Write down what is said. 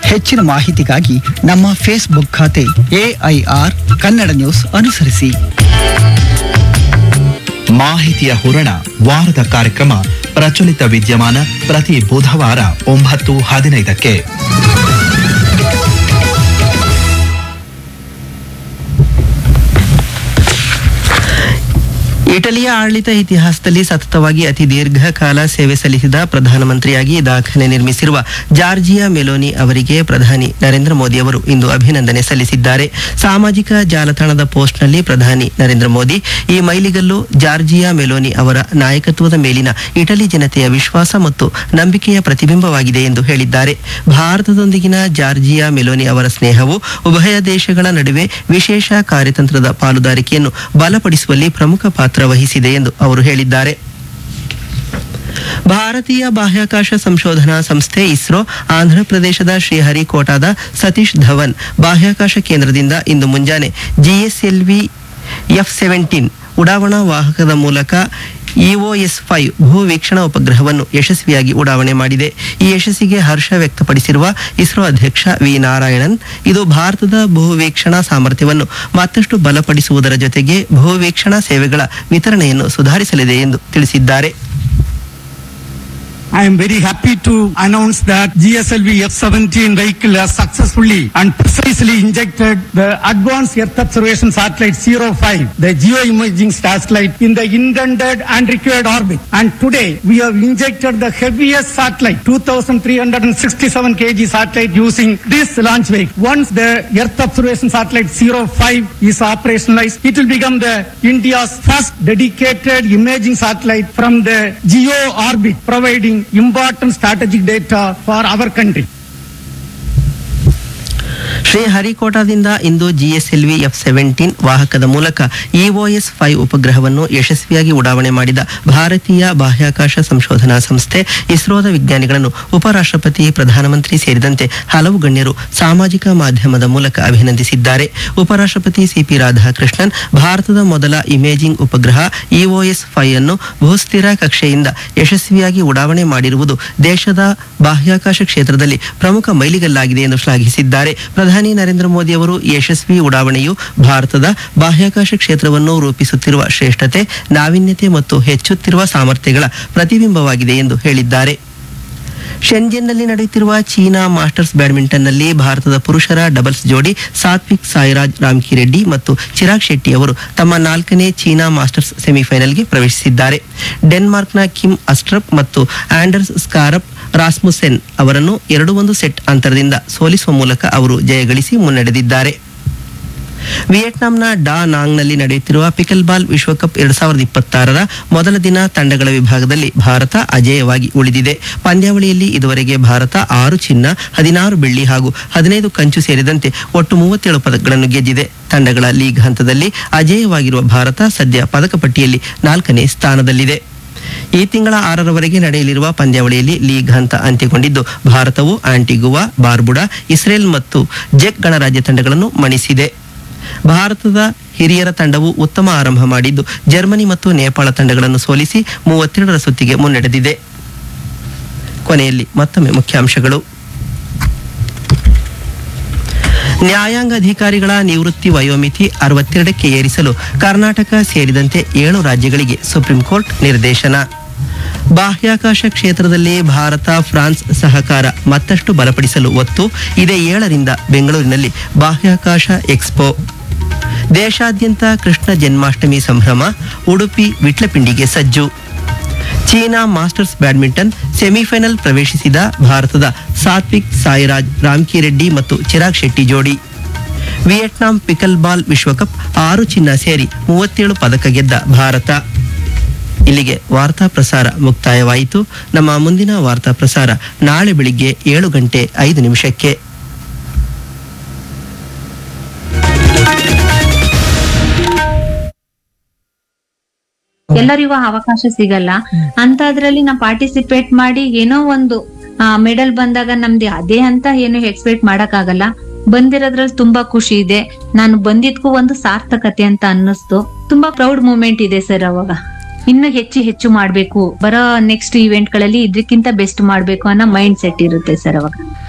ಹೆಚ್ಚಿನ ಮಾಹಿತಿಗಾಗಿ ನಮ್ಮ ಫೇಸ್ಬುಕ್ ಖಾತೆ ಎಐಆರ್ ಕನ್ನಡ ನ್ಯೂಸ್ ಅನುಸರಿಸಿ ಮಾಹಿತಿಯ ಹೂರಣ ವಾರದ ಕಾರ್ಯಕ್ರಮ ಪ್ರಚಲಿತ ವಿದ್ಯಮಾನ ಪ್ರತಿ ಬುಧವಾರ ಒಂಬತ್ತು ಹದಿನೈದಕ್ಕೆ ಇಟಲಿಯ ಆಡಳಿತ ಇತಿಹಾಸದಲ್ಲಿ ಸತತವಾಗಿ ಅತಿ ದೀರ್ಘಕಾಲ ಸೇವೆ ಸಲ್ಲಿಸಿದ ಪ್ರಧಾನಮಂತ್ರಿಯಾಗಿ ದಾಖಲೆ ನಿರ್ಮಿಸಿರುವ ಜಾರ್ಜಿಯಾ ಮೆಲೋನಿ ಅವರಿಗೆ ಪ್ರಧಾನಿ ನರೇಂದ್ರ ಮೋದಿ ಅವರು ಇಂದು ಅಭಿನಂದನೆ ಸಲ್ಲಿಸಿದ್ದಾರೆ ಸಾಮಾಜಿಕ ಜಾಲತಾಣದ ಪೋಸ್ಟ್ನಲ್ಲಿ ಪ್ರಧಾನಿ ನರೇಂದ್ರ ಮೋದಿ ಈ ಮೈಲಿಗಲ್ಲು ಜಾರ್ಜಿಯಾ ಮೆಲೋನಿ ಅವರ ನಾಯಕತ್ವದ ಮೇಲಿನ ಇಟಲಿ ಜನತೆಯ ವಿಶ್ವಾಸ ಮತ್ತು ನಂಬಿಕೆಯ ಪ್ರತಿಬಿಂಬವಾಗಿದೆ ಎಂದು ಹೇಳಿದ್ದಾರೆ ಭಾರತದೊಂದಿಗಿನ ಜಾರ್ಜಿಯಾ ಮೆಲೋನಿ ಅವರ ಸ್ನೇಹವು ಉಭಯ ದೇಶಗಳ ನಡುವೆ ವಿಶೇಷ ಕಾರ್ಯತಂತ್ರದ ಪಾಲುದಾರಿಕೆಯನ್ನು ಬಲಪಡಿಸುವಲ್ಲಿ ಪ್ರಮುಖ ಪಾತ್ರ ವಹಿಸಿದೆ ಎಂದು ಅವರು ಹೇಳಿದ್ದಾರೆ ಭಾರತೀಯ ಬಾಹ್ಯಾಕಾಶ ಸಂಶೋಧನಾ ಸಂಸ್ಥೆ ಇಸ್ರೋ ಆಂಧ್ರಪ್ರದೇಶದ ಶ್ರೀಹರಿಕೋಟಾದ ಸತೀಶ್ ಧವನ್ ಬಾಹ್ಯಾಕಾಶ ಕೇಂದ್ರದಿಂದ ಇಂದು ಮುಂಜಾನೆ ಜಿಎಸ್ಎಲ್ವಿ ಎಫ್ ಸೆವೆಂಟೀನ್ ಉಡಾವಣಾ ವಾಹಕದ ಮೂಲಕ ಇಒಎಸ್ ಫೈವ್ ಭೂ ವೀಕ್ಷಣಾ ಉಪಗ್ರಹವನ್ನು ಯಶಸ್ವಿಯಾಗಿ ಉಡಾವಣೆ ಮಾಡಿದೆ ಈ ಯಶಸ್ಸಿಗೆ ಹರ್ಷ ವ್ಯಕ್ತಪಡಿಸಿರುವ ಇಸ್ರೋ ಅಧ್ಯಕ್ಷ ವಿ ನಾರಾಯಣನ್ ಇದು ಭಾರತದ ಭೂ ವೀಕ್ಷಣಾ ಸಾಮರ್ಥ್ಯವನ್ನು ಮತ್ತಷ್ಟು ಬಲಪಡಿಸುವುದರ ಜೊತೆಗೆ ಭೂ ವೀಕ್ಷಣಾ ಸೇವೆಗಳ ವಿತರಣೆಯನ್ನು ಸುಧಾರಿಸಲಿದೆ ಎಂದು ತಿಳಿಸಿದ್ದಾರೆ I am very happy to announce that GSLV F-17 vehicle has successfully and precisely injected the Advanced Earth Observation Satellite 05, the geoimaging satellite, in the intended and required orbit. And today, we have injected the heaviest satellite, 2,367 kg satellite using this launch vehicle. Once the Earth Observation Satellite 05 is operationalized, it will become the India's first dedicated imaging satellite from the geo orbit, providing important strategic data for our country. ಶ್ರೀಹರಿಕೋಟಾದಿಂದ ಇಂದು GSLV F seventeen ವಾಹಕದ ಮೂಲಕ EOS five ಉಪಗ್ರಹವನ್ನು ಯಶಸ್ವಿಯಾಗಿ ಉಡಾವಣೆ ಮಾಡಿದ ಭಾರತೀಯ ಬಾಹ್ಯಾಕಾಶ ಸಂಶೋಧನಾ ಸಂಸ್ಥೆ ಇಸ್ರೋದ ವಿಜ್ಞಾನಿಗಳನ್ನು ಉಪರಾಷ್ಟ್ರಪತಿ ಪ್ರಧಾನಮಂತ್ರಿ ಸೇರಿದಂತೆ ಹಲವು ಗಣ್ಯರು ಸಾಮಾಜಿಕ ಮಾಧ್ಯಮದ ಮೂಲಕ ಅಭಿನಂದಿಸಿದ್ದಾರೆ ಉಪರಾಷ್ಟ್ರಪತಿ ಸಿಪಿ ರಾಧಾಕೃಷ್ಣನ್ ಭಾರತದ ಮೊದಲ ಇಮೇಜಿಂಗ್ ಉಪಗ್ರಹ ಇಒಎಸ್ ಫೈವ್ ಅನ್ನು ಭೂಸ್ಥಿರ ಕಕ್ಷೆಯಿಂದ ಯಶಸ್ವಿಯಾಗಿ ಉಡಾವಣೆ ಮಾಡಿರುವುದು ದೇಶದ ಬಾಹ್ಯಾಕಾಶ ಕ್ಷೇತ್ರದಲ್ಲಿ ಪ್ರಮುಖ ಮೈಲಿಗಲ್ಲಾಗಿದೆ ಎಂದು ಶ್ಲಾಘಿಸಿದ್ದಾರೆ ಪ್ರಧಾನಿ ನರೇಂದ್ರ ಮೋದಿ ಅವರು ಯಶಸ್ವಿ ಉಡಾವಣೆಯು ಭಾರತದ ಬಾಹ್ಯಾಕಾಶ ಕ್ಷೇತ್ರವನ್ನು ರೂಪಿಸುತ್ತಿರುವ ಶ್ರೇಷ್ಠತೆ ನಾವೀನ್ಯತೆ ಮತ್ತು ಹೆಚ್ಚುತ್ತಿರುವ ಸಾಮರ್ಥ್ಯಗಳ ಪ್ರತಿಬಿಂಬವಾಗಿದೆ ಎಂದು ಹೇಳಿದ್ದಾರೆ ಶೆಂಜೆನ್ನಲ್ಲಿ ನಡೆಯುತ್ತಿರುವ ಚೀನಾ ಮಾಸ್ಟರ್ಸ್ ಬ್ಯಾಡ್ಮಿಂಟನ್ನಲ್ಲಿ ಭಾರತದ ಪುರುಷರ ಡಬಲ್ಸ್ ಜೋಡಿ ಸಾತ್ವಿಕ್ ಸಾಯಿರಾಜ್ ರಾಮ್ಕಿರೆಡ್ಡಿ ಮತ್ತು ಚಿರಾಗ್ ಶೆಟ್ಟಿ ಅವರು ತಮ್ಮ ನಾಲ್ಕನೇ ಚೀನಾ ಮಾಸ್ಟರ್ಸ್ ಸೆಮಿಫೈನಲ್ಗೆ ಪ್ರವೇಶಿಸಿದ್ದಾರೆ ಡೆನ್ಮಾರ್ಕ್ನ ಕಿಮ್ ಅಸ್ಟ್ರಪ್ ಮತ್ತು ಆಂಡರ್ಸ್ ಸ್ಕಾರಪ್ ರಾಸ್ಮುಸೆನ್ ಅವರನ್ನು ಎರಡು ಒಂದು ಸೆಟ್ ಅಂತರದಿಂದ ಸೋಲಿಸುವ ಮೂಲಕ ಅವರು ಜಯಗಳಿಸಿ ಮುನ್ನಡೆದಿದ್ದಾರೆ ವಿಯೆಟ್ನಾಂನ ಡಾ ನಾಂಗ್ನಲ್ಲಿ ನಡೆಯುತ್ತಿರುವ ಪಿಕಲ್ ಬಾಲ್ ವಿಶ್ವಕಪ್ ಎರಡ್ ಸಾವಿರದ ಇಪ್ಪತ್ತಾರರ ಮೊದಲ ದಿನ ತಂಡಗಳ ವಿಭಾಗದಲ್ಲಿ ಭಾರತ ಅಜೇಯವಾಗಿ ಉಳಿದಿದೆ ಪಂದ್ಯಾವಳಿಯಲ್ಲಿ ಇದುವರೆಗೆ ಭಾರತ ಆರು ಚಿನ್ನ ಹದಿನಾರು ಬೆಳ್ಳಿ ಹಾಗೂ ಹದಿನೈದು ಕಂಚು ಸೇರಿದಂತೆ ಒಟ್ಟು ಮೂವತ್ತೇಳು ಪದಕಗಳನ್ನು ಗೆದ್ದಿದೆ ತಂಡಗಳ ಲೀಗ್ ಹಂತದಲ್ಲಿ ಅಜೇಯವಾಗಿರುವ ಭಾರತ ಸದ್ಯ ಪದಕ ಪಟ್ಟಿಯಲ್ಲಿ ನಾಲ್ಕನೇ ಸ್ಥಾನದಲ್ಲಿದೆ ಈ ತಿಂಗಳ ಆರರವರೆಗೆ ನಡೆಯಲಿರುವ ಪಂದ್ಯಾವಳಿಯಲ್ಲಿ ಲೀಗ್ ಹಂತ ಅಂತ್ಯಗೊಂಡಿದ್ದು ಭಾರತವು ಆಂಟಿಗುವಾ ಬಾರ್ಬುಡಾ ಇಸ್ರೇಲ್ ಮತ್ತು ಜೆಕ್ ಗಣರಾಜ್ಯ ತಂಡಗಳನ್ನು ಮಣಿಸಿದೆ ಭಾರತದ ಹಿರಿಯರ ತಂಡವು ಉತ್ತಮ ಆರಂಭ ಮಾಡಿದ್ದು ಜರ್ಮನಿ ಮತ್ತು ನೇಪಾಳ ತಂಡಗಳನ್ನು ಸೋಲಿಸಿ ಮೂವತ್ತೆರಡರ ಸುತ್ತಿಗೆ ಮುನ್ನಡೆದಿದೆ ಕೊನೆಯಲ್ಲಿ ಮತ್ತೊಮ್ಮೆ ಮುಖ್ಯಾಂಶಗಳು ನ್ಯಾಯಾಂಗ ಅಧಿಕಾರಿಗಳ ನಿವೃತ್ತಿ ವಯೋಮಿತಿ ಅರವತ್ತೆರಡಕ್ಕೆ ಏರಿಸಲು ಕರ್ನಾಟಕ ಸೇರಿದಂತೆ ಏಳು ರಾಜ್ಯಗಳಿಗೆ ಸುಪ್ರೀಂ ಕೋರ್ಟ್ ನಿರ್ದೇಶನ ಬಾಹ್ಯಾಕಾಶ ಕ್ಷೇತ್ರದಲ್ಲಿ ಭಾರತ ಫ್ರಾನ್ಸ್ ಸಹಕಾರ ಮತ್ತಷ್ಟು ಬಲಪಡಿಸಲು ಒತ್ತು ಇದೇ ಏಳರಿಂದ ಬೆಂಗಳೂರಿನಲ್ಲಿ ಬಾಹ್ಯಾಕಾಶ ಎಕ್ಸ್ಪೋ ದೇಶಾದ್ಯಂತ ಕೃಷ್ಣ ಜನ್ಮಾಷ್ಟಮಿ ಸಂಭ್ರಮ ಉಡುಪಿ ವಿಟ್ಲಪಿಂಡಿಗೆ ಸಜ್ಜು ಚೀನಾ ಮಾಸ್ಟರ್ಸ್ ಬ್ಯಾಡ್ಮಿಂಟನ್ ಸೆಮಿಫೈನಲ್ ಪ್ರವೇಶಿಸಿದ ಭಾರತದ ಸಾತ್ವಿಕ್ ಸಾಯಿರಾಜ್ ರಾಮ್ಕಿರೆಡ್ಡಿ ಮತ್ತು ಚಿರಾಗ್ ಶೆಟ್ಟಿ ಜೋಡಿ ವಿಯೆಟ್ನಾಂ ಪಿಕಲ್ ಬಾಲ್ ವಿಶ್ವಕಪ್ ಆರು ಚಿನ್ನ ಸೇರಿ ಮೂವತ್ತೇಳು ಪದಕ ಗೆದ್ದ ಭಾರತ ಇಲ್ಲಿಗೆ ವಾರ್ತಾ ಪ್ರಸಾರ ಮುಕ್ತಾಯವಾಯಿತು ನಮ್ಮ ಮುಂದಿನ ವಾರ್ತಾ ಪ್ರಸಾರ ನಾಳೆ ಬೆಳಿಗ್ಗೆ ಏಳು ಗಂಟೆ ಐದು ನಿಮಿಷಕ್ಕೆ ಎಲ್ಲರಿಗೂ ಅವಕಾಶ ಸಿಗಲ್ಲ ಅಂತದ್ರಲ್ಲಿ ನಾ ಪಾರ್ಟಿಸಿಪೇಟ್ ಮಾಡಿ ಏನೋ ಒಂದು ಮೆಡಲ್ ಬಂದಾಗ ನಮ್ದು ಅದೇ ಅಂತ ಏನು ಎಕ್ಸ್ಪೆಕ್ಟ್ ಮಾಡಕ್ ಆಗಲ್ಲ ಬಂದಿರೋದ್ರಲ್ಲಿ ತುಂಬಾ ಖುಷಿ ಇದೆ ನಾನು ಬಂದಿದ್ಕು ಒಂದು ಸಾರ್ಥಕತೆ ಅಂತ ಅನ್ನಿಸ್ತು ತುಂಬಾ ಪ್ರೌಡ್ ಮೂಮೆಂಟ್ ಇದೆ ಸರ್ ಅವಾಗ ಇನ್ನು ಹೆಚ್ಚು ಹೆಚ್ಚು ಮಾಡ್ಬೇಕು ಬರೋ ನೆಕ್ಸ್ಟ್ ಇವೆಂಟ್ ಗಳಲ್ಲಿ ಇದಕ್ಕಿಂತ ಬೆಸ್ಟ್ ಮಾಡ್ಬೇಕು ಅನ್ನೋ ಮೈಂಡ್ ಸೆಟ್ ಇರುತ್ತೆ ಸರ್ ಅವಾಗ